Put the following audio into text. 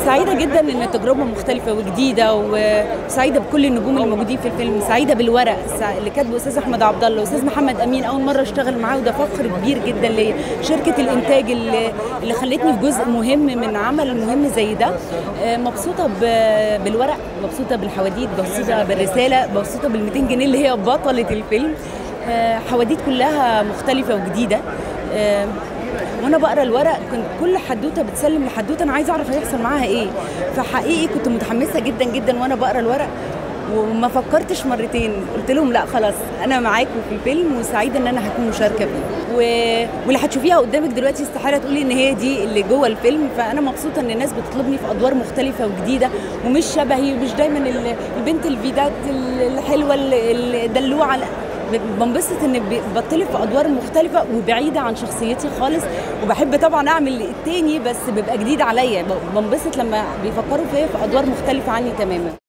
سعيده جدا ان التجربه مختلفه وجديده وسعيده بكل النجوم اللي موجودين في الفيلم سعيده بالورق سع- اللي كاتبه استاذ احمد عبد الله واستاذ محمد امين اول مره اشتغل معاه وده فخر كبير جدا ليا شركه الانتاج اللي, اللي خلتني في جزء مهم من عمل مهم زي ده آه، مبسوطه ب- بالورق مبسوطه بالحواديت مبسوطه بالرساله مبسوطه بال 200 جنيه اللي هي بطله الفيلم آه، حواديت كلها مختلفه وجديده آه، وانا بقرا الورق كنت كل حدوته بتسلم لحدوته انا عايزه اعرف هيحصل معاها ايه فحقيقي كنت متحمسه جدا جدا وانا بقرا الورق وما فكرتش مرتين قلت لهم لا خلاص انا معاكم في الفيلم وسعيده ان انا هكون مشاركه فيه و... واللي هتشوفيها قدامك دلوقتي استحاله تقولي ان هي دي اللي جوه الفيلم فانا مبسوطه ان الناس بتطلبني في ادوار مختلفه وجديده ومش شبهي ومش دايما ال- البنت الفيدات الحلوه الدلوعه لا بنبسط ان ب- بطلب في ادوار مختلفه وبعيده عن شخصيتي خالص وبحب طبعا اعمل التاني بس بيبقى جديد عليا ب- بنبسط لما بيفكروا فيا في ادوار مختلفه عني تماما